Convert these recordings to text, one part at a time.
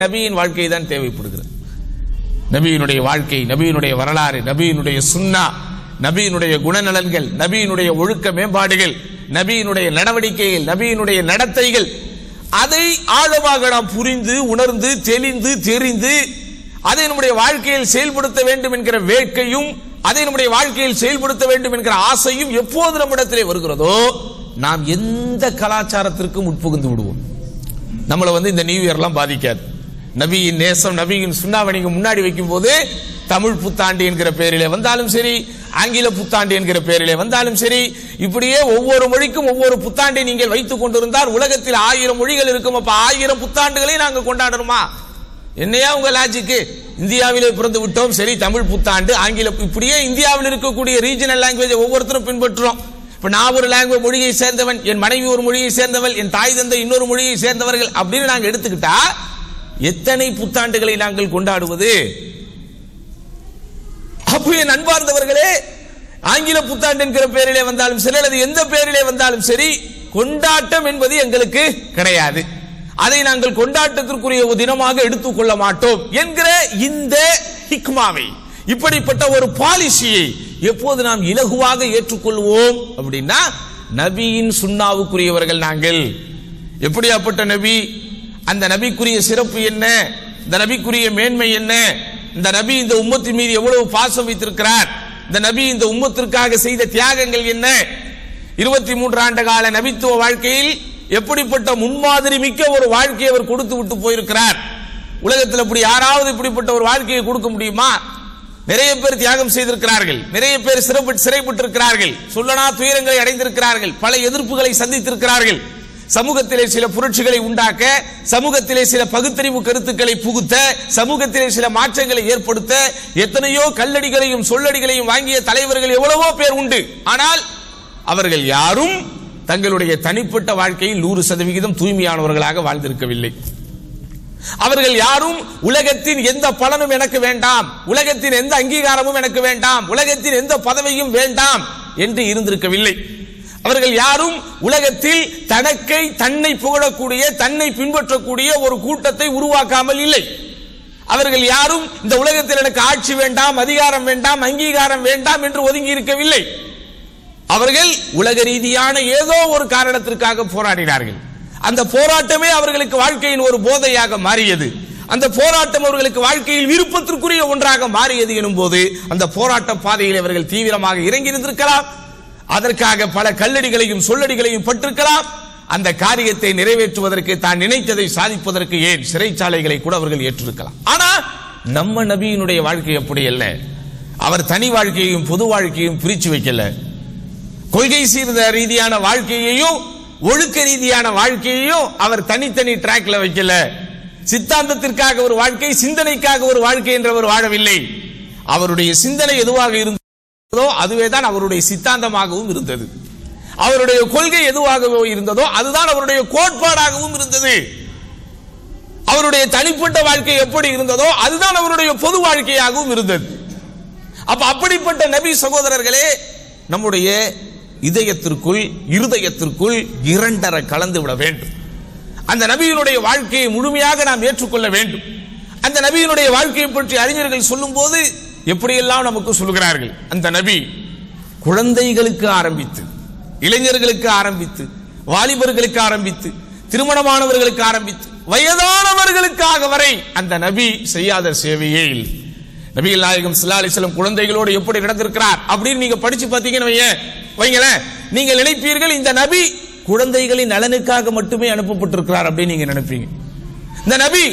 நபியின் வாழ்க்கை தான் தேவைப்படுகிறது நபியினுடைய வாழ்க்கை நபியினுடைய வரலாறு நபியினுடைய சுன்னா நபியினுடைய குணநலன்கள் நபியினுடைய ஒழுக்க மேம்பாடுகள் நபியினுடைய நடவடிக்கைகள் நபியினுடைய நடத்தைகள் அதை ஆழமாக நாம் புரிந்து உணர்ந்து தெளிந்து தெரிந்து அதை நம்முடைய வாழ்க்கையில் செயல்படுத்த வேண்டும் என்கிற வேட்கையும் அதை நம்முடைய வாழ்க்கையில் செயல்படுத்த வேண்டும் என்கிற ஆசையும் எப்போது நம்மிடத்திலே வருகிறதோ நாம் எந்த கலாச்சாரத்திற்கும் உட்புகுந்து விடுவோம் நம்மளை வந்து இந்த நியூ இயர்லாம் பாதிக்காது நபியின் நேசம் நபியின் சுண்ணாவை நீங்க முன்னாடி வைக்கும் போது தமிழ் புத்தாண்டு என்கிற பெயரிலே வந்தாலும் சரி ஆங்கில புத்தாண்டு என்கிற பெயரிலே வந்தாலும் சரி இப்படியே ஒவ்வொரு மொழிக்கும் ஒவ்வொரு புத்தாண்டை நீங்கள் வைத்துக் கொண்டிருந்தால் உலகத்தில் ஆயிரம் மொழிகள் இருக்கும் அப்ப ஆயிரம் புத்தாண்டுகளை நாங்க கொண்டாடணுமா என்னையா உங்க லாஜிக்கு இந்தியாவிலே பிறந்து விட்டோம் சரி தமிழ் புத்தாண்டு ஆங்கில இப்படியே இந்தியாவில் இருக்கக்கூடிய ரீஜனல் லாங்குவேஜ் ஒவ்வொருத்தரும் பின்பற்றுறோம் இப்ப நான் ஒரு லாங்குவேஜ் மொழியை சேர்ந்தவன் என் மனைவி ஒரு மொழியை சேர்ந்தவள் என் தாய் தந்தை இன்னொரு மொழியை சேர்ந்தவர்கள் அப்படின்னு நாங்க எடுத்துக்கிட்டா எத்தனை புத்தாண்டுகளை நாங்கள் கொண்டாடுவது அப்போ என் அன்பார்ந்தவர்களே ஆங்கில புத்தாண்டு என்கிற பெயரிலே வந்தாலும் சரி அல்லது எந்த பெயரிலே வந்தாலும் சரி கொண்டாட்டம் என்பது எங்களுக்கு கிடையாது அதை நாங்கள் கொண்டாட்டத்திற்குரிய ஒரு தினமாக எடுத்துக்கொள்ள மாட்டோம் என்கிற இந்த ஹிக்மாவை இப்படிப்பட்ட ஒரு பாலிசியை எப்போது நாம் இலகுவாக ஏற்றுக்கொள்வோம் அப்படின்னா நபியின் சுண்ணாவுக்குரியவர்கள் நாங்கள் எப்படியாப்பட்ட நபி அந்த நபிக்குரிய சிறப்பு என்ன இந்த நபிக்குரிய மேன்மை என்ன இந்த நபி இந்த உம்மத்தின் மீது எவ்வளவு பாசம் வைத்திருக்கிறார் இந்த நபி இந்த உம்மத்திற்காக செய்த தியாகங்கள் என்ன இருபத்தி மூன்று ஆண்டு கால நபித்துவ வாழ்க்கையில் எப்படிப்பட்ட முன்மாதிரி மிக்க ஒரு வாழ்க்கையை அவர் கொடுத்து விட்டு போயிருக்கிறார் உலகத்தில் இப்படி யாராவது இப்படிப்பட்ட ஒரு வாழ்க்கையை கொடுக்க முடியுமா நிறைய பேர் தியாகம் செய்திருக்கிறார்கள் நிறைய பேர் சிறப்பு சிறைப்பட்டிருக்கிறார்கள் சொல்லனா துயரங்களை அடைந்திருக்கிறார்கள் பல எதிர்ப்புகளை சந்தித்திருக்கிறார்கள் சமூகத்திலே சில புரட்சிகளை உண்டாக்க சமூகத்திலே சில பகுத்தறிவு கருத்துக்களை புகுத்த சமூகத்திலே சில மாற்றங்களை ஏற்படுத்த எத்தனையோ கல்லடிகளையும் சொல்லடிகளையும் வாங்கிய தலைவர்கள் எவ்வளவோ பேர் உண்டு ஆனால் அவர்கள் யாரும் தங்களுடைய தனிப்பட்ட வாழ்க்கையில் நூறு சதவிகிதம் தூய்மையானவர்களாக வாழ்ந்திருக்கவில்லை அவர்கள் யாரும் உலகத்தின் எந்த பலனும் எனக்கு வேண்டாம் உலகத்தின் எந்த அங்கீகாரமும் எனக்கு வேண்டாம் உலகத்தின் எந்த பதவியும் வேண்டாம் என்று இருந்திருக்கவில்லை அவர்கள் யாரும் உலகத்தில் தனக்கை தன்னை புகழக்கூடிய தன்னை பின்பற்றக்கூடிய ஒரு கூட்டத்தை உருவாக்காமல் இல்லை அவர்கள் யாரும் இந்த உலகத்தில் எனக்கு ஆட்சி வேண்டாம் அதிகாரம் வேண்டாம் அங்கீகாரம் வேண்டாம் என்று ஒதுங்கி இருக்கவில்லை அவர்கள் உலக ரீதியான ஏதோ ஒரு காரணத்திற்காக போராடினார்கள் அந்த போராட்டமே அவர்களுக்கு வாழ்க்கையின் ஒரு போதையாக மாறியது அந்த போராட்டம் அவர்களுக்கு வாழ்க்கையில் விருப்பத்திற்குரிய ஒன்றாக மாறியது எனும் போது அந்த போராட்ட பாதையில் அவர்கள் தீவிரமாக இறங்கி இருந்திருக்கலாம் அதற்காக பல கல்லடிகளையும் சொல்லடிகளையும் பட்டிருக்கலாம் அந்த காரியத்தை நிறைவேற்றுவதற்கு தான் நினைத்ததை சாதிப்பதற்கு ஏன் சிறைச்சாலைகளை கூட அவர்கள் ஏற்றிருக்கலாம் ஆனா நம்ம நபியினுடைய வாழ்க்கை அப்படி அல்ல அவர் தனி வாழ்க்கையையும் பொது வாழ்க்கையும் பிரிச்சு வைக்கல கொள்கை சீர்த ரீதியான வாழ்க்கையையும் ஒழுக்க ரீதியான வாழ்க்கையையும் அவர் தனித்தனி டிராக்ல வைக்கல சித்தாந்தத்திற்காக ஒரு வாழ்க்கை சிந்தனைக்காக ஒரு வாழ்க்கை என்றவர் வாழவில்லை அவருடைய சிந்தனை எதுவாக இருந்ததோ அதுவே தான் அவருடைய சித்தாந்தமாகவும் இருந்தது அவருடைய கொள்கை எதுவாக இருந்ததோ அதுதான் அவருடைய கோட்பாடாகவும் இருந்தது அவருடைய தனிப்பட்ட வாழ்க்கை எப்படி இருந்ததோ அதுதான் அவருடைய பொது வாழ்க்கையாகவும் இருந்தது அப்ப அப்படிப்பட்ட நபி சகோதரர்களே நம்முடைய இதயத்திற்குள் இருதயத்திற்குள் இரண்டரை கலந்து விட வேண்டும் அந்த நபியினுடைய வாழ்க்கையை முழுமையாக நாம் ஏற்றுக்கொள்ள வேண்டும் அந்த நபியினுடைய வாழ்க்கையை பற்றி அறிஞர்கள் சொல்லும் போது எப்படியெல்லாம் நமக்கு சொல்கிறார்கள் அந்த நபி குழந்தைகளுக்கு ஆரம்பித்து இளைஞர்களுக்கு ஆரம்பித்து வாலிபர்களுக்கு ஆரம்பித்து திருமணமானவர்களுக்கு ஆரம்பித்து வயதானவர்களுக்காக வரை அந்த நபி செய்யாத சேவையே இல்லை நபிகள் நாயகம் ஸல்லல்லாஹு அலைஹி வஸல்லம் குழந்தைகளோடு எப்படி நடந்திருக்கிறார் அப்படின்னு நீங்க படிச்சு பார்த்தீங்கன்னு வையேன் வைங்களேன் நீங்கள் நினைப்பீர்கள் இந்த நபி குழந்தைகளின் நலனுக்காக மட்டுமே அனுப்பப்பட்டிருக்கிறார் அப்படின்னு நீங்க நினைப்பீங்க இந்த நபி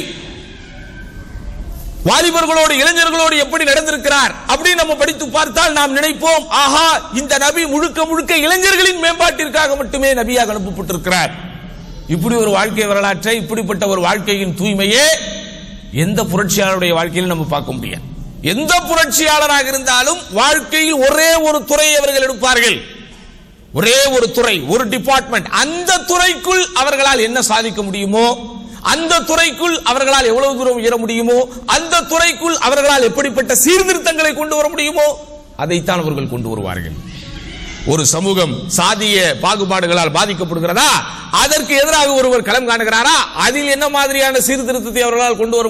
வாலிபர்களோடு இளைஞர்களோடு எப்படி நடந்திருக்கிறார் அப்படின்னு நம்ம படித்து பார்த்தால் நாம் நினைப்போம் ஆஹா இந்த நபி முழுக்க முழுக்க இளைஞர்களின் மேம்பாட்டிற்காக மட்டுமே நபியாக அனுப்பப்பட்டிருக்கிறார் இப்படி ஒரு வாழ்க்கை வரலாற்றை இப்படிப்பட்ட ஒரு வாழ்க்கையின் தூய்மையே எந்த புரட்சியாளருடைய வாழ்க்கையிலும் நம்ம பார்க்க முடியாது எந்த புரட்சியாளராக இருந்தாலும் வாழ்க்கையில் ஒரே ஒரு துறையை அவர்கள் எடுப்பார்கள் ஒரே ஒரு துறை ஒரு டிபார்ட்மெண்ட் அந்த துறைக்குள் அவர்களால் என்ன சாதிக்க முடியுமோ அந்த துறைக்குள் அவர்களால் எவ்வளவு தூரம் உயர முடியுமோ அந்த துறைக்குள் அவர்களால் எப்படிப்பட்ட சீர்திருத்தங்களை கொண்டு வர முடியுமோ அதைத்தான் அவர்கள் கொண்டு வருவார்கள் ஒரு சமூகம் சாதிய பாகுபாடுகளால் பாதிக்கப்படுகிறதா அதற்கு எதிராக ஒருவர் களம் காணுகிறாரா அதில் என்ன மாதிரியான சீர்திருத்தத்தை அவர்களால் கொண்டு வர